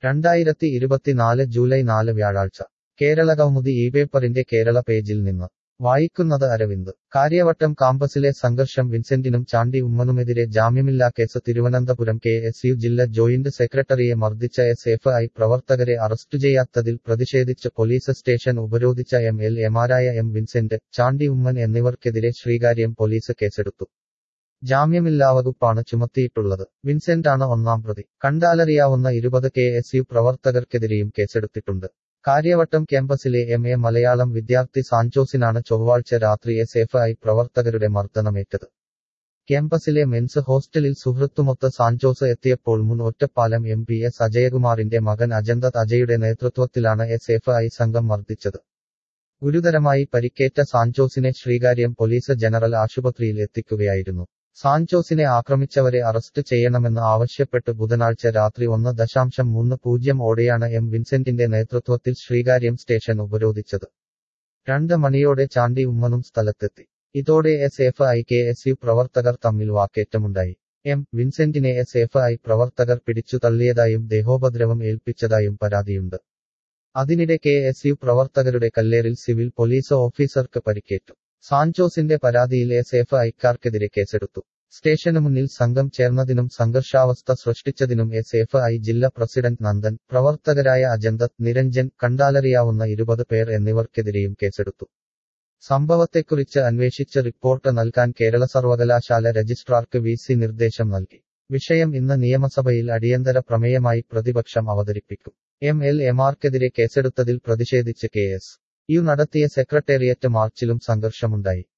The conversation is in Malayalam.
രണ്ടായിരത്തി ഇരുപത്തിനാല് ജൂലൈ നാല് വ്യാഴാഴ്ച കേരള കൗമുദി ഈ പേപ്പറിന്റെ കേരള പേജിൽ നിന്ന് വായിക്കുന്നത് അരവിന്ദ് കാര്യവട്ടം കാമ്പസിലെ സംഘർഷം വിൻസെന്റിനും ചാണ്ടി ഉമ്മനുമെതിരെ ജാമ്യമില്ലാ case Thiruvananthapuram K S U ജില്ലാ ജോയിന്റ് സെക്രട്ടറിയെ മർദ്ദിച്ച എസ് എഫ് ഐ പ്രവർത്തകരെ അറസ്റ്റ് ചെയ്യാത്തതിൽ പ്രതിഷേധിച്ച് പോലീസ് സ്റ്റേഷൻ ഉപരോധിച്ച എം എൽ എമാരായ എം വിൻസെന്റ് ചാണ്ടി ഉമ്മൻ എന്നിവർക്കെതിരെ ശ്രീകാര്യം പോലീസ് കേസെടുത്തു ജാമ്യമില്ലാ വകുപ്പാണ് ചുമത്തിയിട്ടുള്ളത് വിൻസെന്റാണ് ഒന്നാം പ്രതി കണ്ടാലറിയാവുന്ന ഇരുപത് കെ എസ് യു പ്രവർത്തകർക്കെതിരെയും കേസെടുത്തിട്ടുണ്ട് കാര്യവട്ടം ക്യാമ്പസിലെ എം എ മലയാളം വിദ്യാർത്ഥി സാഞ്ചോസിനാണ് ചൊവ്വാഴ്ച രാത്രി എസ് എഫ് ഐ പ്രവർത്തകരുടെ മർദ്ദനമേറ്റത് ക്യാമ്പസിലെ മെൻസ് ഹോസ്റ്റലിൽ സുഹൃത്തുമൊത്ത് സാഞ്ചോസ് എത്തിയപ്പോൾ മുൻ ഒറ്റപ്പാലം എം പി എസ് അജയകുമാറിന്റെ മകൻ അജന്തത് അജയുടെ നേതൃത്വത്തിലാണ് എസ് എഫ് ഐ സംഘം മർദ്ദിച്ചത് ഗുരുതരമായി പരിക്കേറ്റ സാഞ്ചോസിനെ ശ്രീകാര്യം പോലീസ് ജനറൽ ആശുപത്രിയിൽ എത്തിക്കുകയായിരുന്നു സാഞ്ചോസിനെ ആക്രമിച്ചവരെ അറസ്റ്റ് ചെയ്യണമെന്ന് ആവശ്യപ്പെട്ട് ബുധനാഴ്ച രാത്രി ഒന്ന് ദശാംശം മൂന്ന് പൂജ്യം ഓടെയാണ് എം വിൻസെന്റിന്റെ നേതൃത്വത്തിൽ ശ്രീകാര്യം സ്റ്റേഷൻ ഉപരോധിച്ചത് രണ്ട് മണിയോടെ ചാണ്ടി ഉമ്മനും സ്ഥലത്തെത്തി ഇതോടെ S F I K S U പ്രവർത്തകർ തമ്മിൽ വാക്കേറ്റമുണ്ടായി എം വിൻസെന്റിനെ എസ് എഫ് ഐ പ്രവർത്തകർ പിടിച്ചു തള്ളിയതായും ദേഹോപദ്രവം ഏൽപ്പിച്ചതായും പരാതിയുണ്ട് അതിനിടെ കെ എസ് യു പ്രവർത്തകരുടെ കല്ലേറിൽ സിവിൽ പോലീസ് ഓഫീസർക്ക് പരിക്കേറ്റു സാഞ്ചോസിന്റെ പരാതിയിൽ എസ് എഫ് ഐക്കാർക്കെതിരെ കേസെടുത്തു സ്റ്റേഷനു മുന്നിൽ സംഘം ചേർന്നതിനും സംഘർഷാവസ്ഥ സൃഷ്ടിച്ചതിനും എസ് എഫ് ഐ ജില്ലാ പ്രസിഡന്റ് നന്ദൻ പ്രവർത്തകരായ അജന്തത് നിരഞ്ജൻ കണ്ടാലറിയാവുന്ന ഇരുപത് പേർ എന്നിവർക്കെതിരെയും കേസെടുത്തു സംഭവത്തെക്കുറിച്ച് അന്വേഷിച്ച് റിപ്പോർട്ട് നൽകാൻ കേരള സർവകലാശാല രജിസ്ട്രാർക്ക് വി സി നിർദ്ദേശം നൽകി വിഷയം ഇന്ന് നിയമസഭയിൽ അടിയന്തര പ്രമേയമായി പ്രതിപക്ഷം അവതരിപ്പിക്കും എം എൽ എമാർക്കെതിരെ കേസെടുത്തതിൽ പ്രതിഷേധിച്ച് കെ എസ് യു നടത്തിയ സെക്രട്ടേറിയറ്റ് മാർച്ചിലും സംഘർഷമുണ്ടായി